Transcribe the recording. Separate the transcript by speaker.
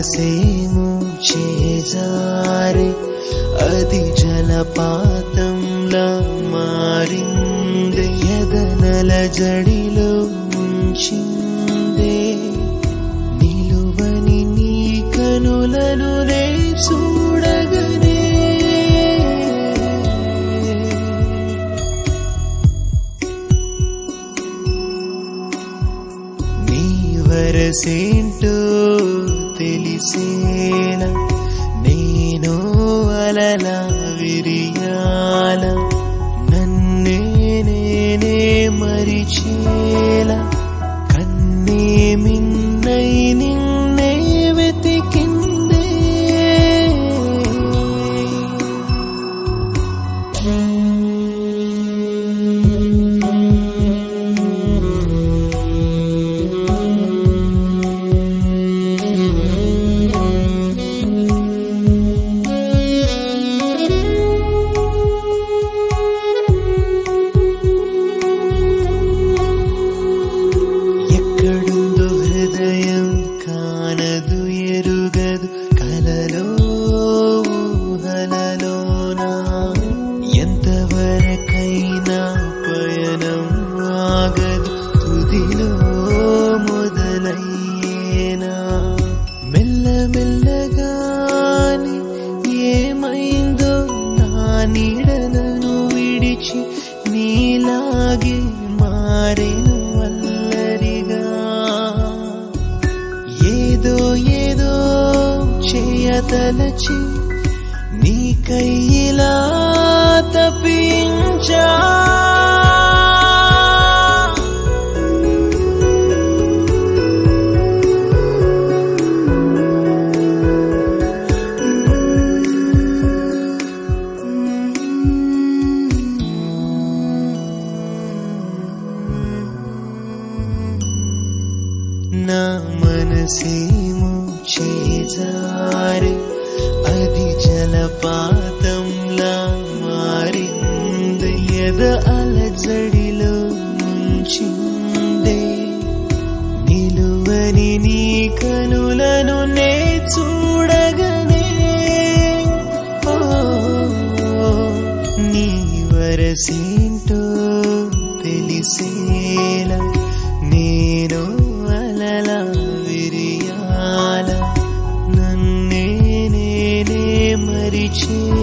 Speaker 1: మనసేమో చేజారే అది జలపాతంలా మారింది ఎదనల జడిలో ఉంచిందే నిలువని నీ కనులను నే చూడగనే నీ వరసేంటో తెలిసేలా నేను అలలా విరియాల నన్నే నేనే మరిచేలా కన్నే మిన్నై నిన్నే వెతికిందే ఎక్కడుందో హృదయం కానదు ఎరుగదు కలలో ఊహలలోనా ఎంతవరకైనా పయనం ఆగదు తుదిలో మొదలయ్యేనా మెల్లమెల్లగాని ఏమైందో నా నీడలను విడిచి నీలాగే మారేను అల్లరిగా ఏదో ఏదో చేయతలచి నీ కయ్యిలా తప్పించా నా మనసేమో చేజారి అది జలపాతంలా మారింది ఎద అలజడిలో ముంచిందే నిలువని నీ కనులను నే చూడగనే ఓ, నీ వరసేంటో తెలిసేలా నేను అలలా విరియాల నన్నే నేనే మరిచే